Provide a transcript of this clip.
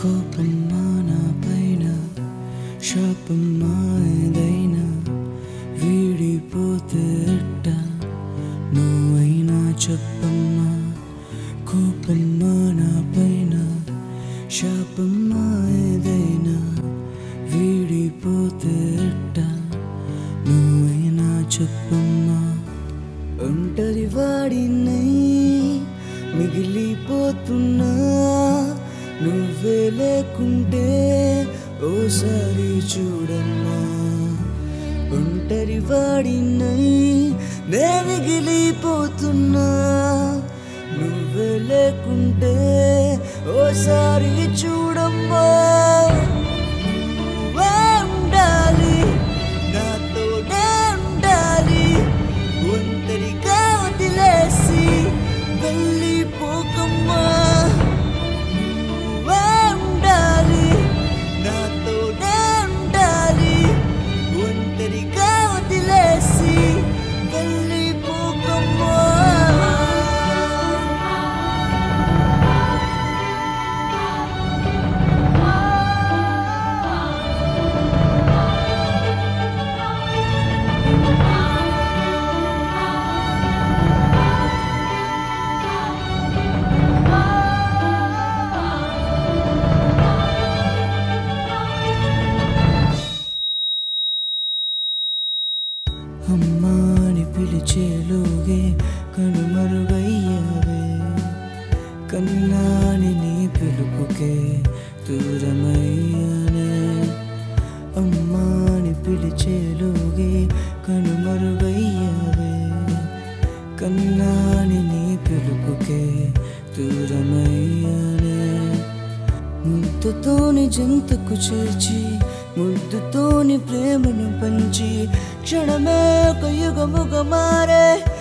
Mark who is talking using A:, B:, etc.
A: కోపమ్మా నా పైన శాపమ్మా ఏదైనా వీడిపోతే ఎట్ట నువ్వైనా చెప్పమ్మా కోపమ్మా నా పైన శాపమ్మా ఏదైనా వీడిపోతే ఎట్ట నువ్వైనా చెప్పమ్మా ఒంటరి వాడినై మిగిలిపోతున్నా నువ్వే లేకుంటే ఓసారి చూడమ్మా ఒంటరి వాడినై నే మిగిలిపోతున్నా నువ్వే లేకుంటే ఓసారి చూడమ్మా నువ్వే ఉండాలి నాతోనే ఉండాలి ఒంటరిగా వదిలేసి వెళ్ళిపోకమ్మా నువ్వే ఉండాలి నాతోనే ఉండాలి ఒంటరిగా వదిలేసి వెళ్ళిపోకమ్మా అమ్మాని పిలిచేలోగే కనుమరుగయ్యావే కన్నాని నీ పిలుపుకే దూరమయ్యానే అమ్మాని పిలిచేలోగే కనుమరుగయ్యావే కన్నాని నీ పిలుపుకే దూరమయ్యానే ముద్దుతోని జంతుకు చేర్చి ముద్దుతోని ప్రేమను పంచి క్షణమే ఒక యుగముగ మారే